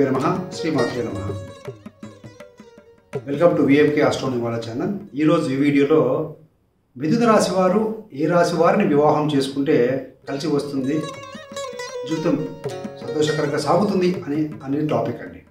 నమ శ్రీమాత్రే నమ వెల్కమ్ టు విఎంకే ఆస్ట్రోనమీ వాళ్ళ ఛానల్ ఈరోజు ఈ వీడియోలో మిథున రాశి వారు ఏ రాశి వారిని వివాహం చేసుకుంటే కలిసి వస్తుంది జీవితం సంతోషకరంగా సాగుతుంది అని అనే టాపిక్ అండి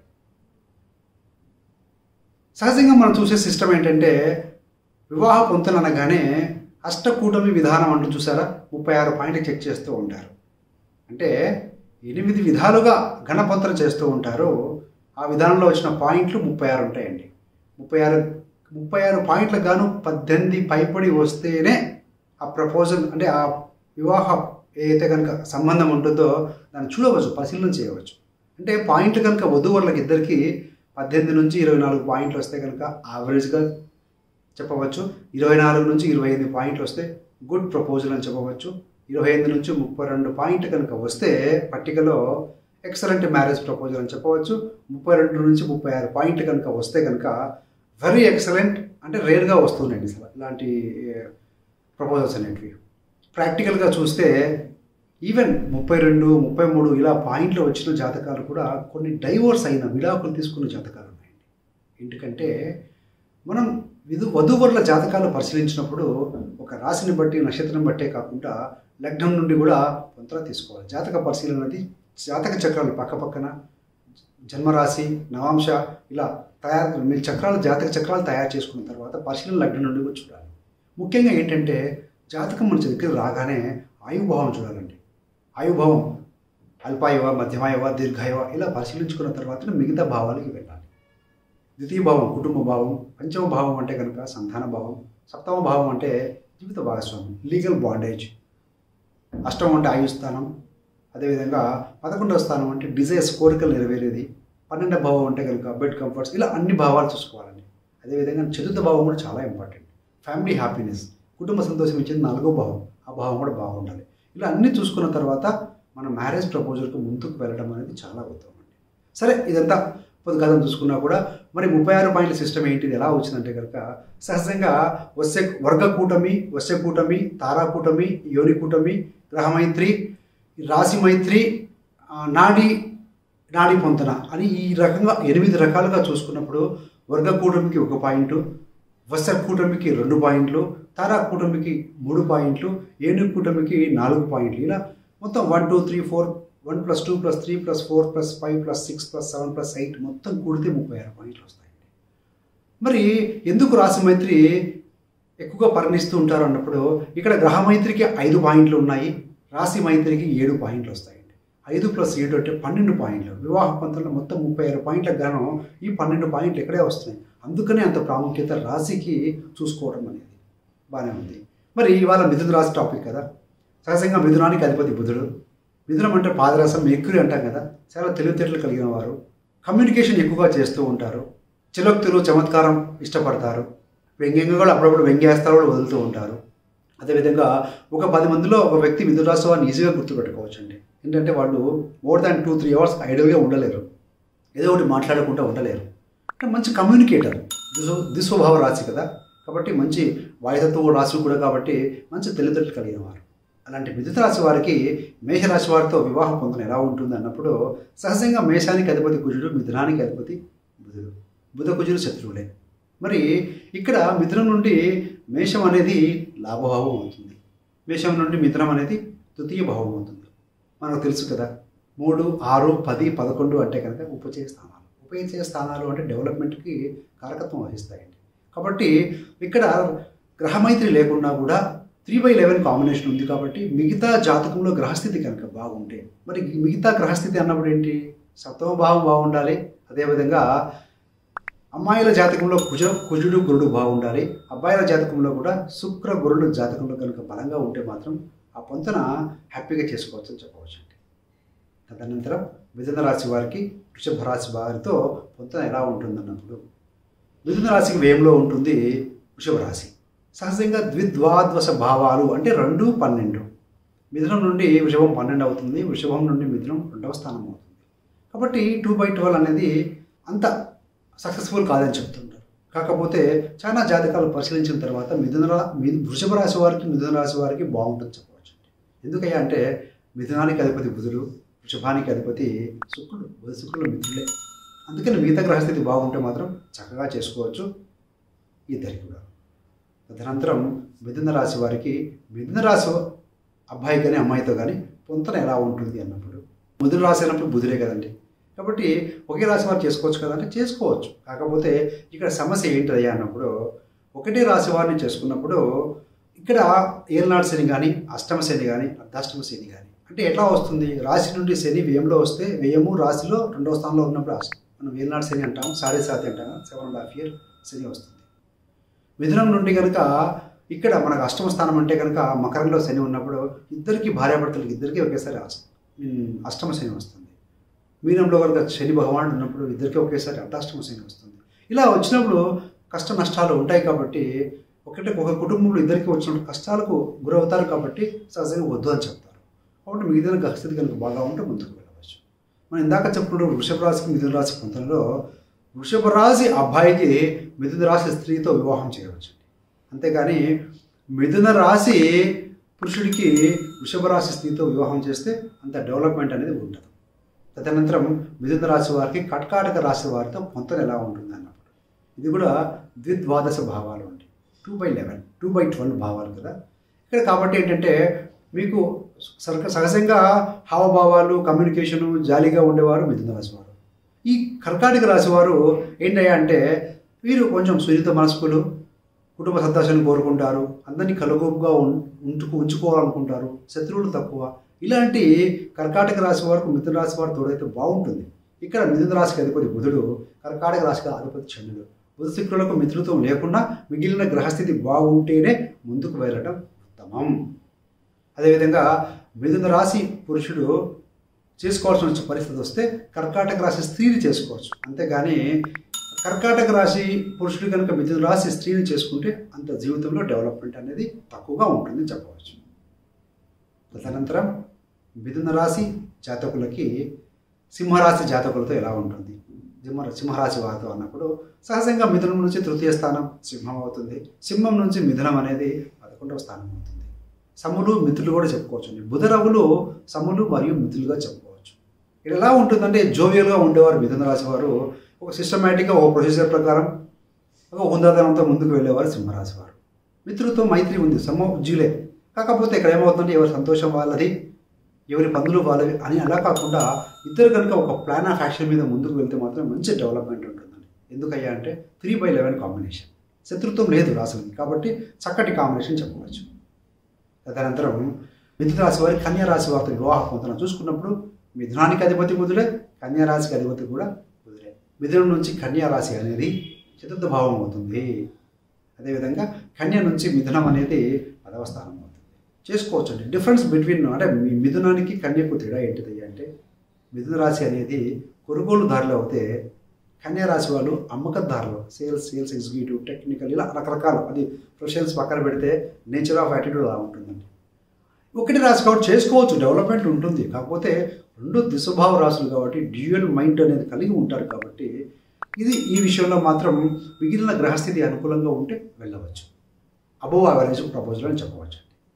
సహజంగా మనం చూసే సిస్టమ్ ఏంటంటే వివాహ పొంతన అనగానే అష్టకూటమి విధానం అంటూ చూసారా ముప్పై ఆరు పాయింట్లు చెక్ చేస్తూ ఉంటారు అంటే ఎనిమిది విధాలుగా గణపంత్రం చేస్తూ ఉంటారు ఆ విధానంలో వచ్చిన పాయింట్లు ముప్పై ఆరు ఉంటాయండి ముప్పై ఆరు ముప్పై ఆరు పాయింట్లకు గాను పద్దెనిమిది పైపడి వస్తేనే ఆ ప్రపోజల్ అంటే ఆ వివాహ ఏదైతే కనుక సంబంధం ఉంటుందో దాన్ని చూడవచ్చు పరిశీలన చేయవచ్చు అంటే పాయింట్లు కనుక వధువులకు ఇద్దరికి పద్దెనిమిది నుంచి ఇరవై నాలుగు పాయింట్లు వస్తే కనుక యావరేజ్గా చెప్పవచ్చు ఇరవై నాలుగు నుంచి ఇరవై ఎనిమిది పాయింట్లు వస్తే గుడ్ ప్రపోజల్ అని చెప్పవచ్చు ఇరవై ఎనిమిది నుంచి ముప్పై రెండు పాయింట్ కనుక వస్తే పట్టికలో ఎక్సలెంట్ మ్యారేజ్ ప్రపోజల్ అని చెప్పవచ్చు ముప్పై రెండు నుంచి ముప్పై ఆరు పాయింట్ కనుక వస్తే కనుక వెరీ ఎక్సలెంట్ అంటే రేర్గా వస్తుందండి అసలు ఇలాంటి ప్రపోజల్స్ అనేటివి ప్రాక్టికల్గా చూస్తే ఈవెన్ ముప్పై రెండు ముప్పై మూడు ఇలా పాయింట్లు వచ్చిన జాతకాలు కూడా కొన్ని డైవోర్స్ అయిన విడాకులు తీసుకున్న జాతకాలు ఉన్నాయండి ఎందుకంటే మనం విధు వధూవరుల జాతకాలు పరిశీలించినప్పుడు ఒక రాశిని బట్టి నక్షత్రం బట్టే కాకుండా లగ్నం నుండి కూడా పొంతన తీసుకోవాలి జాతక పరిశీలన అనేది జాతక చక్రాలు పక్కపక్కన జన్మరాశి నవాంశ ఇలా తయారు మీరు చక్రాలు జాతక చక్రాలు తయారు చేసుకున్న తర్వాత పరిశీలన లగ్నం నుండి కూడా చూడాలి ముఖ్యంగా ఏంటంటే జాతకం మన దగ్గర రాగానే ఆయుభావం చూడాలండి ఆయుభావం అల్పాయువ మధ్యమాయువ దీర్ఘాయువ ఇలా పరిశీలించుకున్న తర్వాత మిగతా భావాలకి వెళ్ళాలి ద్వితీయ భావం కుటుంబ భావం పంచమ భావం అంటే కనుక సంతాన భావం సప్తమ భావం అంటే జీవిత భాగస్వామి లీగల్ బాండేజ్ అష్టమం అంటే ఆయుస్థానం అదేవిధంగా పదకొండవ స్థానం అంటే డిజైర్స్ కోరికలు నెరవేరేది పన్నెండవ భావం అంటే కనుక బెడ్ కంఫర్ట్స్ ఇలా అన్ని భావాలు చూసుకోవాలండి అదేవిధంగా చతుర్థ భావం కూడా చాలా ఇంపార్టెంట్ ఫ్యామిలీ హ్యాపీనెస్ కుటుంబ సంతోషం ఇచ్చేది నాలుగో భావం ఆ భావం కూడా బాగుండాలి ఇలా అన్నీ చూసుకున్న తర్వాత మన మ్యారేజ్ ప్రపోజల్కి ముందుకు వెళ్ళడం అనేది చాలా ఉత్తమం అండి సరే ఇదంతా పొద్దుగాలం చూసుకున్నా కూడా మరి ముప్పై ఆరు పాయింట్ల సిస్టమ్ ఏంటిది ఎలా వచ్చిందంటే కనుక సహజంగా వస్య వర్గ కూటమి వస్య కూటమి తారా కూటమి యోని కూటమి గ్రహమైత్రి రాశి మైత్రి నాడి నాడి పొంతన అని ఈ రకంగా ఎనిమిది రకాలుగా చూసుకున్నప్పుడు వర్గ కూటమికి ఒక పాయింట్ వస్య కూటమికి రెండు పాయింట్లు తారా కూటమికి మూడు పాయింట్లు ఏను కూటమికి నాలుగు పాయింట్లు ఇలా మొత్తం one two three four one plus two plus three plus four plus five plus six plus seven plus eight మొత్తం కూడితే ముప్పై ఆరు పాయింట్లు వస్తాయండి మరి ఎందుకు రాశి మైత్రి ఎక్కువగా పరిణిస్తూ ఉంటారు అన్నప్పుడు ఇక్కడ గ్రహ మైత్రికి ఐదు పాయింట్లు ఉన్నాయి రాశి మైత్రికి ఏడు పాయింట్లు వస్తాయండి ఐదు ప్లస్ ఏడు అంటే పన్నెండు పాయింట్లు వివాహ పంతంలో మొత్తం ముప్పై ఆరు పాయింట్లకు గాను ఈ పన్నెండు పాయింట్లు ఇక్కడే వస్తున్నాయి అందుకనే అంత ప్రాముఖ్యత రాశికి చూసుకోవడం అనేది బాగానే ఉంది మరి ఇవాళ మిథున రాశి టాపిక్ కదా సహజంగా మిథునానికి అధిపతి బుధుడు మిథునం అంటే పాదరసం ఎక్కురి అంటాం కదా చాలా తెలివితేటలు కలిగిన వారు కమ్యూనికేషన్ ఎక్కువగా చేస్తూ ఉంటారు చిలోక్తులు చమత్కారం ఇష్టపడతారు వ్యంగ్యంగా కూడా అప్పుడప్పుడు వ్యంగ్యాస్తారు కూడా వదులుతూ ఉంటారు అదేవిధంగా ఒక పది మందిలో ఒక వ్యక్తి మిథున రాశి వారిని ఈజీగా గుర్తుపెట్టుకోవచ్చు అండి ఏంటంటే వాళ్ళు more than two three hours ఐడల్గా ఉండలేరు ఏదో ఒకటి మాట్లాడకుండా ఉండలేరు అంటే మంచి కమ్యూనికేటర్ దిశో దిశోభావ రాశి కదా కాబట్టి మంచి వాయుతత్వ రాశి కూడా కాబట్టి మంచి తెలివితేటలు కలిగిన వారు అలాంటి మిథున రాశి వారికి మేషరాశి వారితో వివాహం పొందడం ఎలా ఉంటుంది అన్నప్పుడు సహజంగా మేషానికి అధిపతి కుజుడు మిథునానికి అధిపతి బుధుడు బుధ కుజుడు శత్రువులే మరి ఇక్కడ మిథునం నుండి మేషం అనేది లాభభావం అవుతుంది మేషం నుండి మిథునం అనేది తృతీయ భావం అవుతుంది మనకు తెలుసు కదా మూడు ఆరు పది పదకొండు అంటే కనుక ఉపచయ స్థానాలు ఉపచయ స్థానాలు అంటే డెవలప్మెంట్కి కారకత్వం వహిస్తాయండి కాబట్టి ఇక్కడ గ్రహమైత్రి లేకుండా కూడా త్రీ బై లెవెన్ కాంబినేషన్ ఉంది కాబట్టి మిగతా జాతకంలో గ్రహస్థితి కనుక బాగుంటే మరి మిగతా గ్రహస్థితి అన్నప్పుడు ఏంటి సప్తమ భావం బాగుండాలి అదేవిధంగా అమ్మాయిల జాతకంలో కుజ కుజుడు గురుడు బాగుండాలి అబ్బాయిల జాతకంలో కూడా శుక్ర గురుడు జాతకంలో కనుక బలంగా ఉంటే మాత్రం ఆ పొంతన హ్యాపీగా చేసుకోవచ్చు అని చెప్పవచ్చు అండి తదనంతరం మిథున రాశి వారికి వృషభ రాశి వారితో పొంతన ఎలా ఉంటుందన్నప్పుడు మిథున రాశికి వ్యయంలో ఉంటుంది వృషభ రాశి సహజంగా ద్విద్వాద్వస భావాలు అంటే రెండు పన్నెండు మిథునం నుండి వృషభం పన్నెండు అవుతుంది వృషభం నుండి మిథునం రెండవ స్థానం అవుతుంది కాబట్టి టూ బై ట్వెల్వ్ అనేది అంత సక్సెస్ఫుల్ కాదని చెప్తుంటారు కాకపోతే చాలా జాతకాలు పరిశీలించిన తర్వాత మిథున రా మిథు వృషభ రాశి వారికి మిథున రాశి వారికి బాగుంటుంది చెప్పవచ్చు ఎందుకయ్యా అంటే మిథునానికి అధిపతి బుధుడు వృషభానికి అధిపతి శుక్రుడు బుధ శుక్రుడు మిత్రులే అందుకని మిగతా గ్రహస్థితి బాగుంటే మాత్రం చక్కగా చేసుకోవచ్చు ఇద్దరికి కూడా తదనంతరం మిథున రాశి వారికి మిథున రాశి అబ్బాయి కానీ అమ్మాయితో కానీ పొంతన ఎలా ఉంటుంది అన్నప్పుడు మిథున రాశి అన్నప్పుడు బుధుడే కదండి కాబట్టి ఒకే రాశి వారు చేసుకోవచ్చు కదంటే చేసుకోవచ్చు కాకపోతే ఇక్కడ సమస్య ఏంటయ్యా అన్నప్పుడు ఒకటే రాశి వారిని చేసుకున్నప్పుడు ఇక్కడ ఏలనాడు శని కానీ అష్టమ శని కానీ అర్ధాష్టమ శని కానీ అంటే ఎట్లా వస్తుంది రాశి నుండి శని వ్యయంలో వస్తే వ్యయము రాశిలో రెండవ స్థానంలో ఉన్నప్పుడు అష్ట- మనం ఏలనాడు శని అంటాం సాడే సాతి అంటాం seven and half year Shani వస్తుంది మిథునం నుండి కనుక ఇక్కడ మనకు అష్టమ స్థానం అంటే కనుక మకరంలో శని ఉన్నప్పుడు ఇద్దరికి భార్యాభర్తలకి ఇద్దరికి ఒకేసారి అస్- ఉమ్, అష్టమ శని వస్తుంది మీనంలో కనుక శని భగవానుడు ఉన్నప్పుడు ఇద్దరికి ఒకేసారి అర్ధాష్టమ శని వస్తుంది ఇలా వచ్చినప్పుడు కష్ట నష్టాలు ఉంటాయి కాబట్టి ఒకటే ఒక కుటుంబంలో ఇద్దరికి వచ్చినప్పుడు కష్టాలకు గురవుతారు కాబట్టి సహజంగా వద్దు అని చెప్తారు కాబట్టి మిగతా గ్రహస్థితి కనుక బాగా ఉంటే ముందుకు వెళ్ళవచ్చు మనం ఇందాక చెప్పుకున్న వృషభ రాశికి మిథున రాశి పొంతనలో వృషభ రాశి అబ్బాయికి మిథున రాశి స్త్రీతో వివాహం చేయవచ్చు అంతేగాని మిథున రాశి పురుషుడికి వృషభ రాశి స్త్రీతో వివాహం చేస్తే అంత డెవలప్మెంట్ అనేది ఉండదు తదనంతరం మిథున రాశి వారికి కర్కాటక రాశి వారితో పొంతన ఎలా ఉంటుంది అన్నప్పుడు ఇది కూడా ద్విద్వాదశ భావాలు ఉంటాయి two by eleven two by twelve భావాలు కదా ఇక్కడ కాబట్టి ఏంటంటే మీకు సరక సహజంగా హావభావాలు కమ్యూనికేషను జాలీగా ఉండేవారు మిథున రాశి వారు ఈ కర్కాటక రాశి వారు ఏంటయ్యా అంటే వీరు కొంచెం సున్నిత మనస్కులు కుటుంబ సంతోషాన్ని కోరుకుంటారు అందరినీ కలుగుగా ఉంచుకు ఉంచుకోవాలనుకుంటారు శత్రువులు తక్కువ ఇలాంటి కర్కాటక రాశి వారికి మిథున రాశి వారు తోడైతే బాగుంటుంది ఇక్కడ మిథున రాశికి అధిపతి బుధుడు కర్కాటక రాశికి అధిపతి చంద్రుడు బుధ శుక్రులకు మిత్రుత్వం లేకుండా మిగిలిన గ్రహస్థితి బాగుంటేనే ముందుకు వెళ్ళడం ఉత్తమం అదేవిధంగా మిథున రాశి పురుషుడు చేసుకోవాల్సిన వచ్చే పరిస్థితి వస్తే కర్కాటక రాశి స్త్రీని చేసుకోవచ్చు అంతేగాని కర్కాటక రాశి పురుషుడు కనుక మిథున రాశి స్త్రీని చేసుకుంటే అంత జీవితంలో డెవలప్మెంట్ అనేది తక్కువగా ఉంటుందని చెప్పవచ్చు తదనంతరం మిథున రాశి జాతకులకి సింహరాశి జాతకులతో ఎలా ఉంటుంది సింహ సింహరాశి వారితో అన్నప్పుడు సహజంగా మిథునం నుంచి తృతీయ స్థానం సింహం అవుతుంది సింహం నుంచి మిథునం అనేది పదకొండవ స్థానం అవుతుంది సములు మిత్రులు కూడా చెప్పుకోవచ్చు బుధరవులు సములు మరియు మిత్రులుగా చెప్పుకోవచ్చు ఇది ఎలా ఉంటుందంటే జోవియల్గా ఉండేవారు మిథున రాశి వారు ఒక సిస్టమేటిక్గా ఒక ప్రొసీజర్ ప్రకారం ఒక హుందాతనంతో ముందుకు వెళ్ళేవారు సింహరాశి వారు మిత్రులతో మైత్రి ఉంది సమ జీలే కాకపోతే ఇక్కడ ఏమవుతుందంటే ఎవరి సంతోషం వాళ్ళది ఎవరి పనులు వాళ్ళవి అని అలా కాకుండా ఇద్దరు కనుక ఒక ప్లాన్ ఆఫ్ యాక్షన్ మీద ముందుకు వెళ్తే మాత్రం మంచి డెవలప్మెంట్ ఉంటుందండి ఎందుకయ్యా అంటే త్రీ బై లెవెన్ కాంబినేషన్ శత్రుత్వం లేదు రాసులకి కాబట్టి చక్కటి కాంబినేషన్ చెప్పవచ్చు తదనంతరం మిథున రాశి వారి కన్యా రాశి వారితో వివాహ పొందన చూసుకున్నప్పుడు మిథునానికి అధిపతి బుధుడే కన్యా రాశికి అధిపతి కూడా బుధుడే మిథునం నుంచి కన్యా రాశి అనేది చతుర్థ భావం అవుతుంది అదేవిధంగా కన్య నుంచి మిథునం అనేది పదవ స్థానం అవుతుంది చేసుకోవచ్చు అండి డిఫరెన్స్ బిట్వీన్ అంటే మీ మిథునానికి కన్యకు తేడా ఏంటిది అంటే మిథున రాశి అనేది కొనుగోలుదారులు అవుతే కన్యా రాశి వాళ్ళు అమ్మకదారులు సేల్స్ సేల్స్ ఎగ్జిక్యూటివ్ టెక్నికల్ ఇలా రకరకాలు అది ప్రొఫెషన్స్ పక్కన పెడితే నేచర్ ఆఫ్ యాటిట్యూడ్ అలా ఉంటుందండి ఒకటి రాశి కాబట్టి చేసుకోవచ్చు డెవలప్మెంట్ ఉంటుంది కాకపోతే రెండు దిశభావ రాశులు కాబట్టి డ్యూయల్ మైండ్ అనేది కలిగి ఉంటారు కాబట్టి ఇది ఈ విషయంలో మాత్రం మిగిలిన గ్రహస్థితి అనుకూలంగా ఉంటే వెళ్ళవచ్చు అబోవ్ యావరేజ్ ప్రపోజల్ అని చెప్పవచ్చు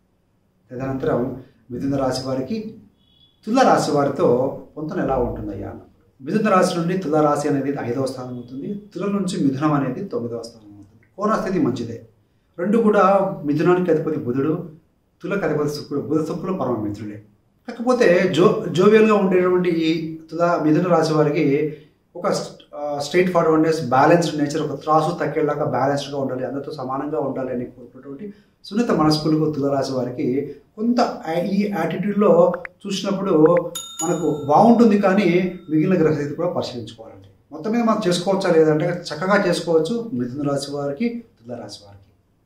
తదనంతరం మిథున రాశి వారికి తుల రాశి వారితో పొంతన ఎలా ఉంటుందయ్యా అన్నప్పుడు మిథున రాశి నుండి తుల రాశి అనేది ఐదవ స్థానం అవుతుంది తుల నుంచి మిథునం అనేది తొమ్మిదవ స్థానం అవుతుంది కోణస్థితి మంచిదే రెండు కూడా మిథునానికి అధిపతి బుధుడు తులకు అధిపతి శుక్రుడు బుధ శుక్రుడు పరమ మిత్రుడే కాకపోతే జో జోవియల్గా ఉండేటువంటి ఈ తుల మిథున రాశి వారికి ఒక స్ట్రైట్ ఫార్వర్డ్నెస్ బ్యాలెన్స్డ్ నేచర్ ఒక త్రాసు తగ్గేలాగా బ్యాలెన్స్డ్గా ఉండాలి అందరితో సమానంగా ఉండాలి అని కోరుకున్నటువంటి సున్నిత మనస్కులకు తులరాశి వారికి కొంత ఈ యాటిట్యూడ్లో చూసినప్పుడు మనకు బాగుంటుంది కానీ మిగిలిన గ్రహస్థితి కూడా పరిశీలించుకోవాలండి మొత్తం మీద మనం చేసుకోవచ్చా లేదంటే చక్కగా చేసుకోవచ్చు మిథున రాశి వారికి తులరాశి వారికి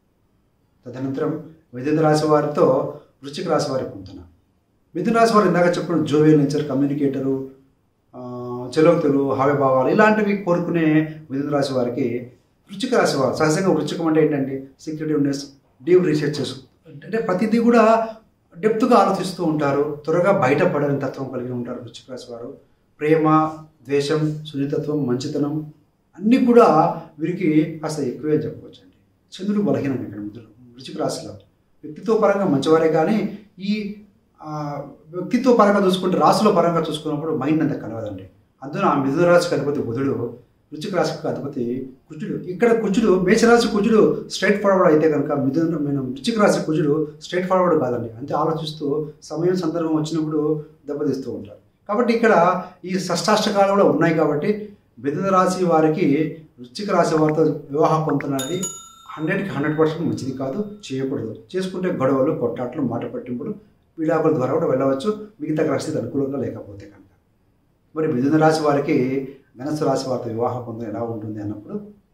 తదనంతరం మిథున రాశి వారితో వృశ్చిక రాశి వారికి పొందుతున్నా మిథున రాశి వారు ఇందాక చెప్పిన జోవియల్ నేచర్ కమ్యూనికేటరు చలోక్తులు హావభావాలు ఇలాంటివి కోరుకునే మిథున రాశి వారికి వృచ్చిక రాశి వారు సహజంగా వృచ్చికం అంటే ఏంటంటే సెక్యూరిటివ్నెస్ డీప్ రీసెర్చ్ చేసు అంటే ప్రతిదీ కూడా డెప్త్గా ఆలోచిస్తూ ఉంటారు త్వరగా బయటపడని తత్వం కలిగి ఉంటారు వృచ్చిక రాశి వారు ప్రేమ ద్వేషం సున్నితత్వం మంచితనం అన్నీ కూడా వీరికి కాస్త ఎక్కువే చెప్పుకోవచ్చు అండి చంద్రుడు బలహీనం ఇక్కడ మిత్రులు వృచ్చిక రాశిలో వ్యక్తిత్వ పరంగా మంచివారే కానీ ఈ వ్యక్తిత్వ పరంగా చూసుకుంటే రాసుల పరంగా చూసుకున్నప్పుడు మైండ్ అంత కలవదండి అందున ఆ మిథున రాశికి అధిపతి బుధుడు వృచ్చిక రాశికి అధిపతి కుజుడు ఇక్కడ కుజుడు మేషరాశి కుజుడు స్ట్రైట్ ఫార్వర్డ్ అయితే కనుక మిథున మనం వృచ్చిక రాశి కుజుడు స్ట్రైట్ ఫార్వర్డ్ కాదండి అంతే ఆలోచిస్తూ సమయం సందర్భం వచ్చినప్పుడు దెబ్బతీస్తూ ఉంటారు కాబట్టి ఇక్కడ ఈ షష్టాష్టకాలు కూడా ఉన్నాయి కాబట్టి మిథున రాశి వారికి వృశ్చిక రాశి వారితో వివాహం పొందుతున్నది హండ్రెడ్కి హండ్రెడ్ పర్సెంట్ మంచిది కాదు చేయకూడదు చేసుకుంటే గొడవలు కొట్టాట్లు మాట పట్టింపులు విడాకుల ద్వారా కూడా వెళ్ళవచ్చు మిగతా గ్రహస్థితి అనుకూలంగా లేకపోతే కనుక మరి మిథున రాశి వారికి ధనస్సు రాశి వారితో వివాహం పొందడం ఎలా ఉంటుంది అన్నప్పుడు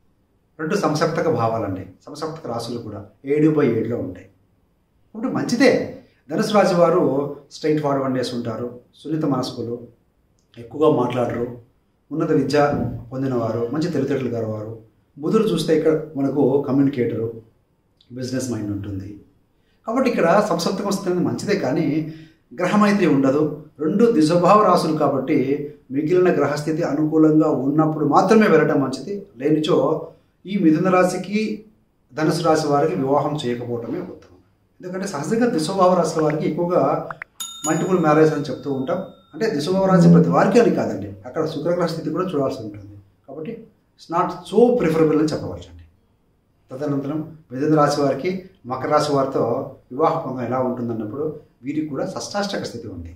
రెండు సంసప్తక భావాలండి సంసప్తక రాశులు కూడా ఏడు బై ఏడులో ఉంటాయి కాబట్టి మంచిదే ధనుసు రాశి వారు స్ట్రైట్ ఫార్వర్డ్ చేసి ఉంటారు సున్నిత మనస్కులు ఎక్కువగా మాట్లాడరు ఉన్నత విద్య పొందినవారు మంచి తెలివితేటలు గలవారు బుధుడు చూస్తే ఇక్కడ మనకు కమ్యూనికేటరు బిజినెస్ మైండ్ ఉంటుంది కాబట్టి ఇక్కడ సంసప్తకం వస్తుంది మంచిదే కానీ గ్రహమైత్రి ఉండదు రెండు దిశభావ రాశులు కాబట్టి మిగిలిన గ్రహస్థితి అనుకూలంగా ఉన్నప్పుడు మాత్రమే వెళ్ళటం మంచిది లేనిచో ఈ మిథున రాశికి ధనుసు రాశి వారికి వివాహం చేయకపోవటమే ఉత్తమం ఎందుకంటే సహజంగా దిశభావ రాశుల వారికి ఎక్కువగా మల్టిపుల్ మ్యారేజ్ అని చెప్తూ ఉంటాం అంటే దిశభావ రాశి ప్రతి వారికి అని కాదండి అక్కడ శుక్రగ్రహ స్థితి కూడా చూడాల్సి ఉంటుంది కాబట్టి ఇట్స్ నాట్ సో ప్రిఫరబుల్ అని చెప్పవచ్చండి తదనంతరం మిథున రాశి వారికి మకర రాశి వారితో వివాహ పొందం ఎలా ఉంటుందన్నప్పుడు వీరికి కూడా షష్టాష్టక స్థితి ఉంది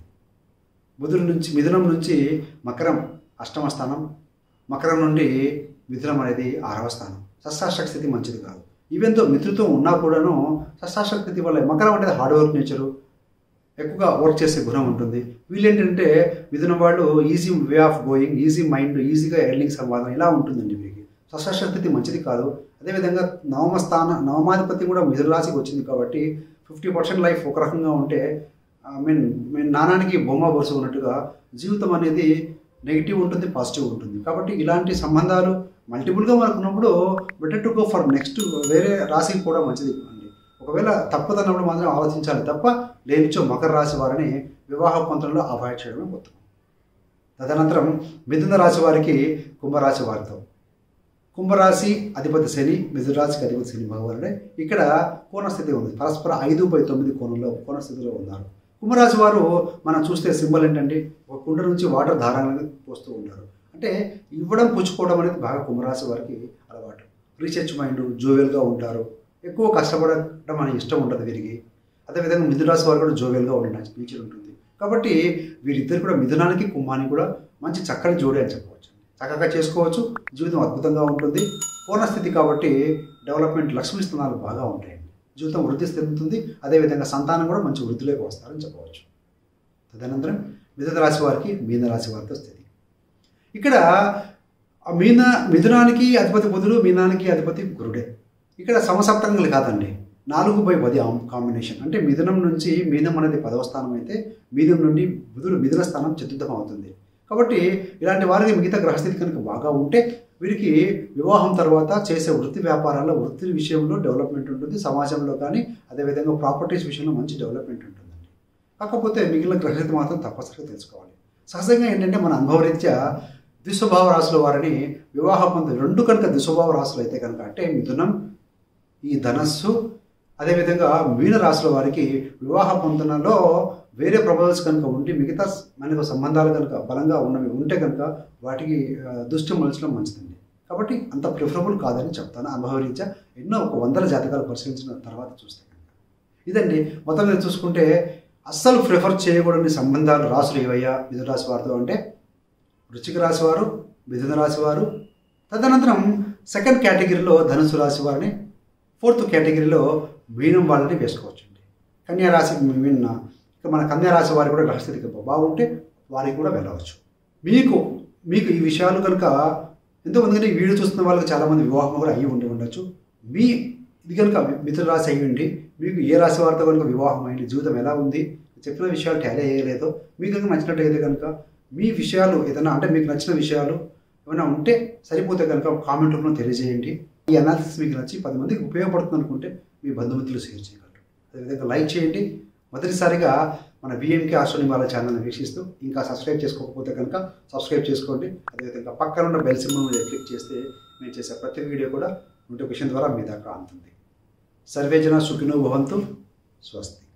బుధుడి నుంచి మిథునం నుంచి మకరం అష్టమ స్థానం మకరం నుండి మిథునం అనేది ఆరవ స్థానం షష్టాష్టక స్థితి మంచిది కాదు ఈవెంతో మిత్రుత్వం ఉన్నా కూడాను షష్టాష్టక స్థితి వల్ల మకరం అనేది హార్డ్ వర్క్ నేచరు ఎక్కువగా వర్క్ చేసే గుణం ఉంటుంది వీళ్ళు ఏంటంటే మిథున వాళ్ళు easy way of going easy mind ఈజీగా ఎర్నింగ్ సంవాదం ఇలా ఉంటుందండి వీరికి షష్టాష్టక స్థితి మంచిది కాదు అదేవిధంగా నవమ స్థాన నవమాధిపతి కూడా మిథున రాశికి వచ్చింది కాబట్టి ఫిఫ్టీ పర్సెంట్ లైఫ్ ఒక రకంగా ఉంటే ఐ మీన్ మీన్ నాణానికి బొమ్మ బొరుసు ఉన్నట్టుగా జీవితం అనేది నెగిటివ్ ఉంటుంది పాజిటివ్ ఉంటుంది కాబట్టి ఇలాంటి సంబంధాలు మల్టిపుల్గా మనకు ఉన్నప్పుడు better to go for next వేరే రాశికి కూడా మంచిది అండి ఒకవేళ తప్పదన్నప్పుడు మాత్రం ఆలోచించాలి తప్ప లేనిచో మకర రాశి వారిని వివాహ పొంతనలో అవాయిడ్ చేయడమే ఉత్తమం తదనంతరం మిథున రాశి వారికి కుంభరాశి వారితో కుంభరాశి అధిపతి శని మిథున రాశికి అధిపతి శని భగవానుడే ఇక్కడ కోణస్థితి ఉంది పరస్పర ఐదు బై తొమ్మిది కోణంలో కోణస్థితిలో ఉన్నారు కుంభరాశి వారు మనం చూస్తే సింబల్ ఏంటంటే ఒక కుండ నుంచి వాటర్ ధారాలను పోస్తూ ఉంటారు అంటే ఇవ్వడం పుచ్చుకోవడం అనేది బాగా కుంభరాశి వారికి అలవాటు రీసెర్చ్ మైండ్ జోవెల్గా ఉంటారు ఎక్కువ కష్టపడడం అనే ఇష్టం ఉంటుంది వీరికి అదేవిధంగా మిథురాశి వారు కూడా జోవెల్గా ఉండడం నేచర్ ఉంటుంది కాబట్టి వీరిద్దరు కూడా మిథునానికి కుంభానికి కూడా మంచి చక్కని జోడి అని చెప్పవచ్చు చక్కగా చేసుకోవచ్చు జీవితం అద్భుతంగా ఉంటుంది పూర్ణస్థితి కాబట్టి డెవలప్మెంట్ లక్ష్మీ స్థానాలు బాగా ఉంటాయండి జీవితం వృద్ధి చెందుతుంది అదేవిధంగా సంతానం కూడా మంచి వృద్ధిలోకి వస్తారని చెప్పవచ్చు తదనంతరం మిథున రాశి వారికి మీన రాశి వారితో స్థితి ఇక్కడ ఆ మీన మిథునానికి అధిపతి బుధుడు మీనానికి అధిపతి గురుడే ఇక్కడ సమసప్తంగా కాదండి నాలుగు బై పది కాంబినేషన్ అంటే మిథునం నుంచి మీనం అనేది పదవ స్థానం అయితే మీనం నుండి బుధుడు మిథున స్థానం చతుర్థం అవుతుంది కాబట్టి ఇలాంటి వారికి మిగతా గ్రహస్థితి కనుక బాగా ఉంటే వీరికి వివాహం తర్వాత చేసే వృత్తి వ్యాపారాల్లో వృత్తి విషయంలో డెవలప్మెంట్ ఉంటుంది సమాజంలో కానీ అదేవిధంగా ప్రాపర్టీస్ విషయంలో మంచి డెవలప్మెంట్ ఉంటుందండి కాకపోతే మిగిలిన గ్రహస్థితి మాత్రం తప్పనిసరిగా తెలుసుకోవాలి సహజంగా ఏంటంటే మన అనుభవరీత్యా దిశభావ రాశుల వారిని వివాహ పొందే రెండు కనుక దిశభావ రాశులు అయితే కనుక అంటే మిథునం ఈ ధనస్సు అదేవిధంగా మీన రాశుల వారికి వివాహ పొందనలో వేరే ప్రపోజల్స్ కనుక ఉండి మిగతా మనకు సంబంధాలు కనుక బలంగా ఉన్నవి ఉంటే కనుక వాటికి ఆ, దృష్టి మలచడం మంచిదండి కాబట్టి అంత ప్రిఫరబుల్ కాదని చెప్తాను అనుభవరీత్యా ఎన్నో ఒక వందల జాతకాలు పరిశీలించిన తర్వాత చూస్తే కనుక ఇదండి మొత్తం మీద చూసుకుంటే అస్సలు ప్రిఫర్ చేయకూడని సంబంధాలు రాసులు ఏవయ్యా మిథున రాశి వారితో అంటే వృశ్చిక రాశి వారు మిథున రాశి వారు తదనంతరం సెకండ్ కేటగిరీలో ధనుసు రాశి వారిని ఫోర్త్ కేటగిరీలో మీనం వాళ్ళని వేసుకోవచ్చండి కన్యా రాశి మీన్ ఇక మన కన్యా రాశి వారికి కూడా గ్రహస్థితి బాగుంటే వారికి కూడా వెళ్ళవచ్చు మీకు మీకు ఈ విషయాలు కనుక ఎంతో ఎందుకంటే ఈ వీడియో చూస్తున్న వాళ్ళకి చాలామంది వివాహం కూడా అయ్యి ఉండి ఉండొచ్చు మీ ఇది కనుక మిత్రుల రాశి అయ్యి ఉండి మీకు ఏ రాశి వారితో కనుక వివాహం అయింది జీవితం ఎలా ఉంది చెప్పిన విషయాలు టాలీ అయ్యలేదో మీకు కనుక నచ్చినట్టయితే కనుక మీ విషయాలు ఏదైనా అంటే మీకు నచ్చిన విషయాలు ఏమైనా ఉంటే సరిపోతే కనుక కామెంట్ రూపంలో తెలియజేయండి ఈ అనాలిసిస్ మీకు నచ్చి పది మందికి ఉపయోగపడుతుంది అనుకుంటే మీ బంధుమిత్రులు షేర్ చేయగలరు అదేవిధంగా లైక్ చేయండి మొదటిసారిగా మన విఎంకే ఆశ్రనిమాల ఛానల్ని వీక్షిస్తూ ఇంకా సబ్స్క్రైబ్ చేసుకోకపోతే కనుక సబ్స్క్రైబ్ చేసుకోండి అదేవిధంగా పక్కన ఉన్న బెల్ సింబల్ మీద క్లిక్ చేస్తే నేను చేసే ప్రతి వీడియో కూడా నోటిఫికేషన్ ద్వారా మీ దాకా అందుతుంది సర్వే జన సుఖినో భవంతు స్వస్తి